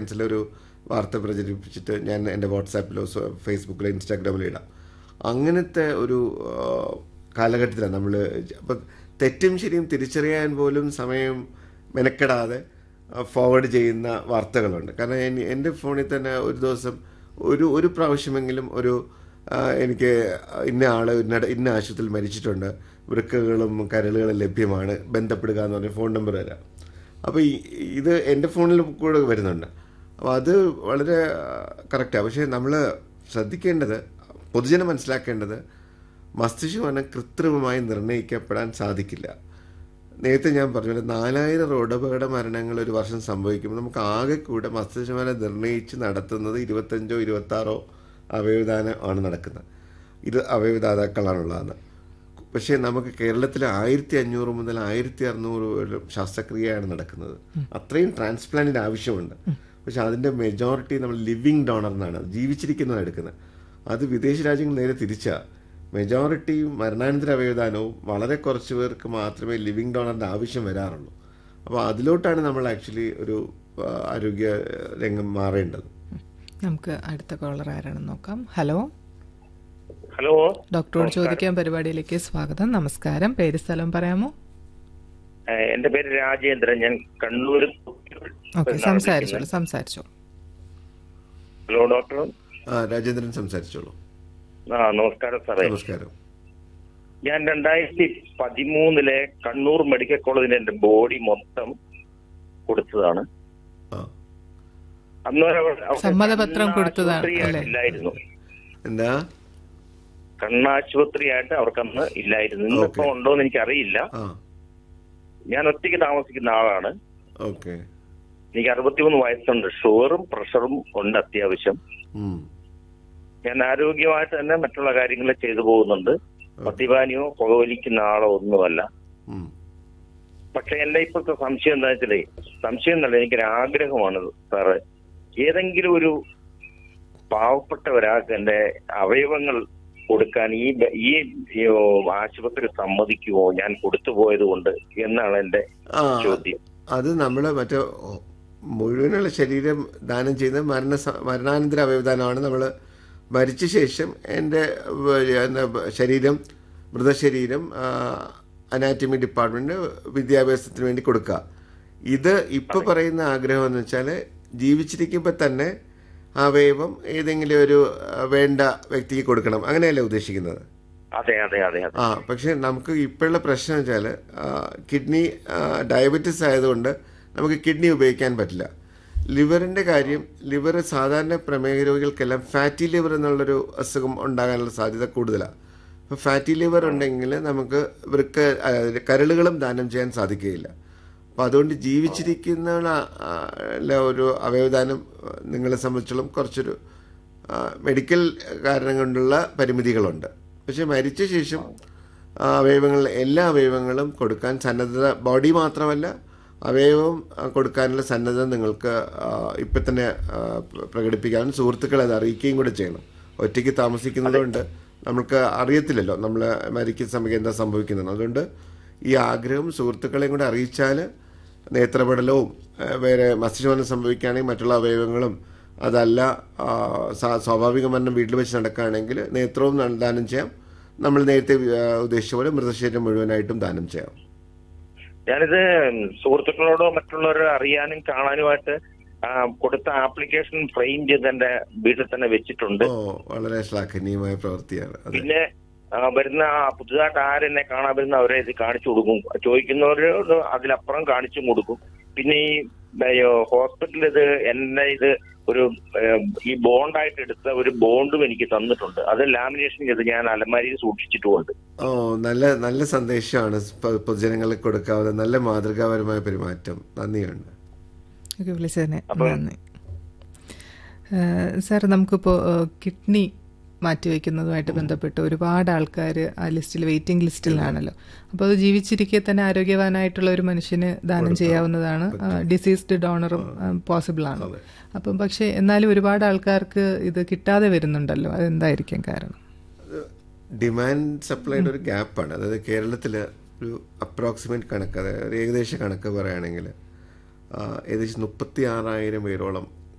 ക്യാൻസറിലെ ഒരു വാർത്ത പ്രചരിപ്പിച്ചിട്ട് ഞാൻ എൻ്റെ വാട്സാപ്പിലോ സോ- ഫേസ്ബുക്കിലോ ഇൻസ്റ്റാഗ്രാമിലോ ഇടാം അങ്ങനത്തെ ഒരു ആ, കാലഘട്ടത്തിലാണ് നമ്മൾ അപ്പം തെറ്റും ശരിയും തിരിച്ചറിയാൻ പോലും സമയം മെനക്കെടാതെ ഫോർവേഡ് ചെയ്യുന്ന വാർത്തകളുണ്ട് കാരണം എനി- എൻ്റെ ഫോണിൽ തന്നെ ഒരു ദിവസം ഒരു ഒരു പ്രാവശ്യമെങ്കിലും ഒരു ആ, എനിക്ക് ഇന്ന ആള് ഇന്ന ഇന്ന ആശുപത്രിയിൽ മരിച്ചിട്ടുണ്ട് വൃക്കകളും കരളുകളും ലഭ്യമാണ് ബന്ധപ്പെടുക എന്ന് പറഞ്ഞ ഫോൺ നമ്പർ തരാം അപ്പോൾ ഈ ഇത് എൻ്റെ ഫോണിൽ കൂടെ വരുന്നുണ്ട് അപ്പോൾ അത് വളരെ കറക്റ്റാണ് പക്ഷേ നമ്മൾ ശ്രദ്ധിക്കേണ്ടത് പൊതുജനം മനസ്സിലാക്കേണ്ടത് മസ്തിഷ്കമരണം കൃത്രിമമായി നിർണ്ണയിക്കപ്പെടാൻ സാധിക്കില്ല നേരത്തെ ഞാൻ പറഞ്ഞ പോലെ നാലായിരം റോഡപകട മരണങ്ങൾ ഒരു വർഷം സംഭവിക്കുമ്പോൾ നമുക്ക് ആകെ കൂടെ മസ്തിഷ്കമരണം നിർണ്ണയിച്ച് നടത്തുന്നത് ഇരുപത്തഞ്ചോ ഇരുപത്താറോ അവയവദാനം ആണ് നടക്കുന്നത് ഇത് അവയവദാതാക്കളാണുള്ളതെന്ന് പക്ഷേ നമുക്ക് കേരളത്തിൽ ആയിരത്തി അഞ്ഞൂറ് മുതൽ ആയിരത്തി അറുന്നൂറ് വരെ ശസ്ത്രക്രിയയാണ് നടക്കുന്നത് അത്രയും ട്രാൻസ്പ്ലാന്റിന് ആവശ്യമുണ്ട് പക്ഷെ അതിന്റെ മെജോറിറ്റി നമ്മൾ ലിവിങ് ഡോണർ എന്നാണ് ജീവിച്ചിരിക്കുന്നതാണ് എടുക്കുന്നത് അത് വിദേശ രാജ്യങ്ങൾ നേരെ തിരിച്ചാ മെജോറിറ്റി മരണാനന്തര അവയവദാനവും വളരെ കുറച്ച് പേർക്ക് മാത്രമേ ലിവിങ് ഡോണറിന്റെ ആവശ്യം വരാറുള്ളൂ അപ്പോൾ അതിലോട്ടാണ് നമ്മൾ ആക്ച്വലി ഒരു ആ, ആരോഗ്യ രംഗം മാറേണ്ടത് നമുക്ക് അടുത്ത കോളർ ആരാണെന്ന് നോക്കാം ഹലോ ഹലോ ഡോക്ടറോട് ചോദിക്കാൻ പരിപാടിയിലേക്ക് സ്വാഗതം നമസ്കാരം പേര് സ്ഥലം പറയാമോ ഏഹ് എന്റെ പേര് രാജേന്ദ്രൻ ഞാൻ കണ്ണൂർ ഓക്കെ സംസാരിച്ചോളൂ സംസാരിച്ചോളൂ ഹലോ ഡോക്ടർ ആ രാജേന്ദ്രൻ സംസാരിച്ചോളൂ ആ നമസ്കാരം സാറേ നമസ്കാരം ഞാൻ രണ്ടായിരത്തി പതിമൂന്നിലെ കണ്ണൂർ മെഡിക്കൽ കോളേജിൽ എന്റെ ബോഡി മൊത്തം കൊടുത്തതാണ് ആ അന്നേരം അവിടെ- അവിടെ സമ്മതപത്രം കണ്ണ് കൊടുത്തതാണ്, ആശുപത്രിയായിട്ട് അല്ലേ? ഇല്ലായിരുന്നു എന്താ കണ്ണാശുപത്രിയായിട്ട് അവർക്കന്ന് ഇല്ലായിരുന്നു ഇന്നിപ്പോ Okay. ഉണ്ടോന്ന് എനിക്കറിയില്ല ആ ഞാൻ ഒറ്റയ്ക്ക് താമസിക്കുന്ന ആളാണ് ഓക്കെ എനിക്ക് അറുപത്തിമൂന്ന് വയസ്സുണ്ട് ഷുഗറും പ്രഷറും ഉണ്ട് അത്യാവശ്യം ഉം ഞാൻ ആരോഗ്യമായിട്ട് തന്നെ മറ്റുള്ള കാര്യങ്ങൾ ചെയ്തു പോകുന്നുണ്ട് മദ്യപാനിയോ പുകവലിക്കുന്ന ആളോ ഒന്നുമല്ല ഉം പക്ഷെ എന്റെ ഇപ്പോഴത്തെ സംശയം എന്താ വെച്ചാലേ സംശയം എന്നല്ല എനിക്കൊരു ആഗ്രഹമാണ് സാറ് ഏതെങ്കിലും ഒരു പാവപ്പെട്ട ഒരാൾക്ക് എന്റെ അവയവങ്ങൾ കൊടുക്കാൻ ഈ ബ- ഈ ഈ, ഓ, ആശുപത്രി സമ്മതിക്കുമോ ഞാൻ കൊടുത്തുപോയത് കൊണ്ട് എന്നാണ് എന്റെ ആ ചോദ്യം അത് നമ്മൾ മറ്റേ മുഴുവനുള്ള ശരീരം ദാനം ചെയ്യുന്ന മരണ സ- മരണാനന്തര അവയവദാനമാണ് നമ്മൾ മരിച്ച ശേഷം എൻ്റെ വ- എന്താ ശരീരം മൃതശരീരം അനാറ്റമി ഡിപ്പാർട്ട്മെന്റ് വിദ്യാഭ്യാസത്തിന് വേണ്ടി കൊടുക്കുക ഇത് ഇപ്പൊ പറയുന്ന ആഗ്രഹം എന്ന് വെച്ചാൽ ജീവിച്ചിരിക്കുമ്പോൾ തന്നെ ആ അവയവം ഏതെങ്കിലും ഒരു ആ, വേണ്ട വ്യക്തിക്ക് കൊടുക്കണം അങ്ങനെയല്ലേ ഉദ്ദേശിക്കുന്നത് അതെ അതെ അതെ അതെ ആ പക്ഷെ നമുക്ക് ഇപ്പോഴുള്ള പ്രശ്നം വെച്ചാൽ കിഡ്നി ഡയബറ്റിസ് ആയതുകൊണ്ട് നമുക്ക് കിഡ്നി ഉപയോഗിക്കാൻ പറ്റില്ല ലിവറിന്റെ കാര്യം ലിവർ സാധാരണ പ്രമേഹ രോഗികൾക്കെല്ലാം ഫാറ്റി ലിവർ എന്നുള്ളൊരു അസുഖം ഉണ്ടാകാനുള്ള സാധ്യത കൂടുതലാണ് അപ്പോൾ ഫാറ്റി ലിവർ ഉണ്ടെങ്കിൽ നമുക്ക് വൃക്ക ആ, കരളുകളും ദാനം ചെയ്യാൻ സാധിക്കുകയില്ല അപ്പോൾ അതുകൊണ്ട് ജീവിച്ചിരിക്കുന്ന ആ, ല ഒരു അവയവദാനം ആ, നിങ്ങളെ സംബന്ധിച്ചോളം കുറച്ചൊരു ആ, മെഡിക്കൽ കാരണം കൊണ്ടുള്ള പരിമിതികളുണ്ട് പക്ഷെ മരിച്ച ശേഷം ആ, അവയവങ്ങൾ എല്ലാ അവയവങ്ങളും കൊടുക്കാൻ സന്നദ്ധത ബോഡി മാത്രമല്ല അവയവം ആ, കൊടുക്കാനുള്ള സന്നദ്ധത നിങ്ങൾക്ക് ആ, ഇപ്പം തന്നെ ആ, പ്ര- പ്രകടിപ്പിക്കാനും സുഹൃത്തുക്കളെ അത് അറിയിക്കുകയും കൂടെ ചെയ്യണം ഒറ്റയ്ക്ക് താമസിക്കുന്നതുകൊണ്ട് നമുക്ക് അറിയത്തില്ലല്ലോ നമ്മൾ മരിക്കുന്ന സമയത്ത് എന്താ സംഭവിക്കുന്നത് അതുകൊണ്ട് ഈ ആഗ്രഹം സുഹൃത്തുക്കളെയും കൂടെ അറിയിച്ചാൽ നേത്രപടലവും ആ, വേറെ മസ്തിഷ്കമരണം സംഭവിക്കുകയാണെങ്കിൽ മറ്റുള്ള അവയവങ്ങളും അതല്ല ആ, സാ- സ്വാഭാവിക മരണം വീട്ടിൽ വെച്ച് നടക്കുകയാണെങ്കിൽ നേത്രവും ന- ദാനം ചെയ്യാം നമ്മൾ നേരത്തെ ആ, ഉദ്ദേശിച്ച പോലെ മൃതശരീരം മുഴുവനായിട്ടും ദാനം ചെയ്യാം ഞാനിത് സുഹൃത്തുക്കളോടോ മറ്റുള്ളവരോ അറിയാനും കാണാനുമായിട്ട് ആ, കൊടുത്ത ആപ്ലിക്കേഷൻ ഫ്രെയിം ചെയ്ത് എന്റെ വീട്ടിൽ തന്നെ വെച്ചിട്ടുണ്ട് ഓ വളരെ ശ്ലാഘനീയമായ പ്രവൃത്തിയാണ് അതെ പിന്നെ ആ, വരുന്ന ആ പുതുതായിട്ട് ആരെന്നെ കാണാൻ വരുന്ന അവരെ ഇത് കാണിച്ചു കൊടുക്കും ചോദിക്കുന്നവരോട് അതിലപ്പുറം കാണിച്ചും കൊടുക്കും പിന്നെ ഈ ഹോസ്പിറ്റലിൽ ഇത് എന്നെ ഇത് ഒരു ഏഹ്, ഈ ബോണ്ടായിട്ട് എടുത്ത ഒരു ബോണ്ടും എനിക്ക് തന്നിട്ടുണ്ട് അത് ലാമിനേഷൻ ചെയ്ത് ഞാൻ അലമാരിയിൽ സൂക്ഷിച്ചിട്ടുമുണ്ട് ഓ നല്ല നല്ല സന്ദേശമാണ് പ- പൊതുജനങ്ങൾക്ക് കൊടുക്കാവുന്ന നല്ല മാതൃകാപരമായ പെരുമാറ്റം നന്ദിയുണ്ട് ഒക്കെ വിളിച്ചതിന് നന്ദി സാർ നമുക്കിപ്പോൾ കിഡ്നി മാറ്റിവെക്കുന്നതുമായിട്ട് ബന്ധപ്പെട്ട് ഒരുപാട് ആൾക്കാർ ആ ലിസ്റ്റിൽ വെയിറ്റിംഗ് ലിസ്റ്റിലാണല്ലോ അപ്പോൾ അത് ജീവിച്ചിരിക്കെ തന്നെ ആരോഗ്യവാനായിട്ടുള്ള ഒരു മനുഷ്യന് ദാനം ചെയ്യാവുന്നതാണ് ഡിസീസ്ഡ് ഡോണറും പോസിബിൾ ആണ് അപ്പം പക്ഷേ എന്നാലും ഒരുപാട് ആൾക്കാർക്ക് ഇത് കിട്ടാതെ വരുന്നുണ്ടല്ലോ അതെന്തായിരിക്കും കാരണം ഡിമാൻഡ് സപ്ലൈയുടെ ഒരു ഗ്യാപ്പാണ് അതായത് കേരളത്തിൽ ഒരു അപ്രോക്സിമേറ്റ് കണക്ക് അതായത് ഒരു ഏകദേശ കണക്ക് പറയുകയാണെങ്കിൽ ആ, ഏകദേശം മുപ്പത്തി ആറായിരം പേരോളം